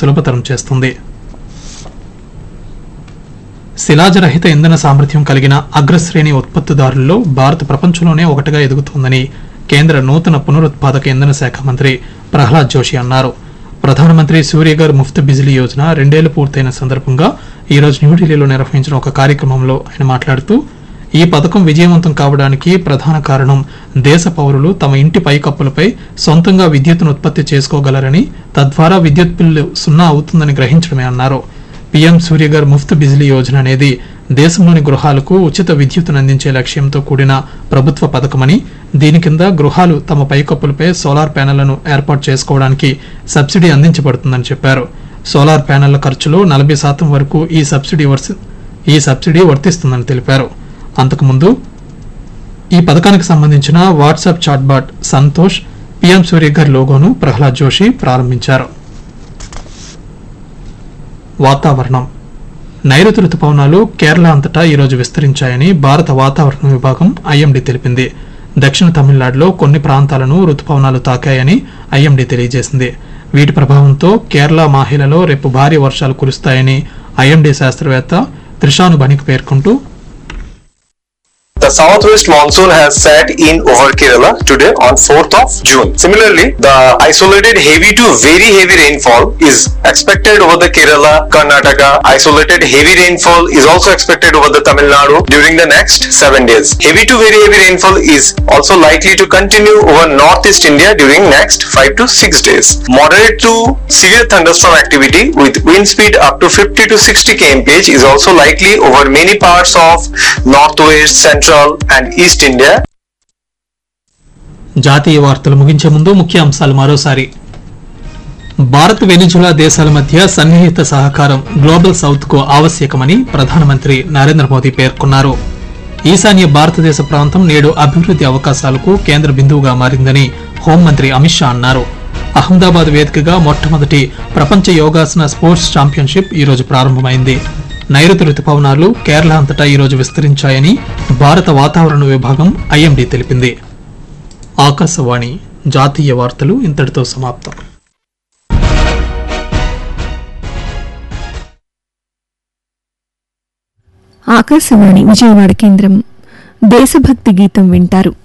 సులభతరం చేస్తుంది శిలాజరహిత ఇంధన సామర్థ్యం కలిగిన అగ్రశ్రేణి ఉత్పత్తిదారుల్లో భారత్ ప్రపంచంలోనే ఒకటిగా ఎదుగుతోందని కేంద్ర నూతన పునరుత్పాదక ఇంధన శాఖ మంత్రి ప్రహ్లాద్ జోషి అన్నారు ప్రధానమంత్రి సూర్యగర్ ముఫ్త్ బిజిలీ యోజన రెండేళ్లు పూర్తయిన సందర్భంగా ఈ రోజు న్యూఢిల్లీలో నిర్వహించిన ఒక కార్యక్రమంలో ఆయన మాట్లాడుతూ ఈ పథకం విజయవంతం కావడానికి ప్రధాన కారణం దేశ పౌరులు తమ ఇంటి పైకప్పులపై సొంతంగా విద్యుత్తును ఉత్పత్తి చేసుకోగలరని తద్వారా విద్యుత్ బిల్లు సున్నా అవుతుందని గ్రహించడమే అన్నారు పీఎం సూర్యగర్ ముఫ్త్ బిజిలీ యోజన అనేది దేశంలోని గృహాలకు ఉచిత విద్యుత్తును అందించే లక్ష్యంతో కూడిన ప్రభుత్వ పథకమని దీని కింద గృహాలు తమ పైకప్పులపై సోలార్ ప్యానెళ్లను ఏర్పాటు చేసుకోవడానికి సబ్సిడీ అందించబడుతుందని చెప్పారు సోలార్ ప్యానెళ్ల ఖర్చులో నలభై శాతం వరకు ఈ సబ్సిడీ వర్సి- ఈ సబ్సిడీ వర్తిస్తుందని తెలిపారు అంతకుముందు ఈ పథకానికి సంబంధించిన WhatsApp chatbot Santosh PM Suryaghar లోగోను ప్రహ్లాద్ జోషి ప్రారంభించారు వాతావరణం నైరుతి రుతుపవనాలు కేరళ అంతటా ఈరోజు విస్తరించాయని భారత వాతావరణ విభాగం ఐఎండీ తెలిపింది దక్షిణ తమిళనాడులో కొన్ని ప్రాంతాలను రుతుపవనాలు తాకాయని ఐఎండీ తెలియజేసింది వీటి ప్రభావంతో కేరళ మాహిలలో రేపు భారీ వర్షాలు కురుస్తాయని ఐఎండీ శాస్త్రవేత్త త్రిషాను బణిక్ పేర్కొంటూ The southwest monsoon has set in over Kerala today on 4th of June. Similarly, the isolated heavy to very heavy rainfall is expected over the Kerala, Karnataka. Isolated heavy rainfall is also expected over the Tamil Nadu during the next seven days. Heavy to very heavy rainfall is also likely to continue over northeast India during next five to six days. Moderate to severe thunderstorm activity with wind speed up to 50 to 60 kmph is also likely over many parts of northwest, central, and east India. జాతీయ వార్తలు ముగించే ముందు ముఖ్య అంశాలు మరోసారి Bharat Venezuela దేశాల మధ్య సన్నిహిత సహకారం గ్లోబల్ సౌత్ కు ఆవశ్యకమని ప్రధానమంత్రి నరేంద్ర మోదీ పేర్కొన్నారు ఈశాన్య భారతదేశ ప్రాంతం నేడు అభివృద్ది అవకాశాలకు కేంద్ర బిందువుగా మారిందని హోంమంత్రి అమిత్ షా అన్నారు అహ్మదాబాద్ వేదికగా మొట్టమొదటి ప్రపంచ యోగాసన స్పోర్ట్స్ ఛాంపియన్షిప్ ఈ రోజు ప్రారంభమైంది నైరుతి రుతుపవనాలు కేరళ అంతటా ఈ రోజు విస్తరించాయని భారత వాతావరణ విభాగం ఐఎండీ తెలిపింది ఆకాశవాణి జాతీయ వార్తలు ఇంతటితో సమాప్తం ఆకాశవాణి విజయవాడ కేంద్రం దేశభక్తి గీతం వింటారు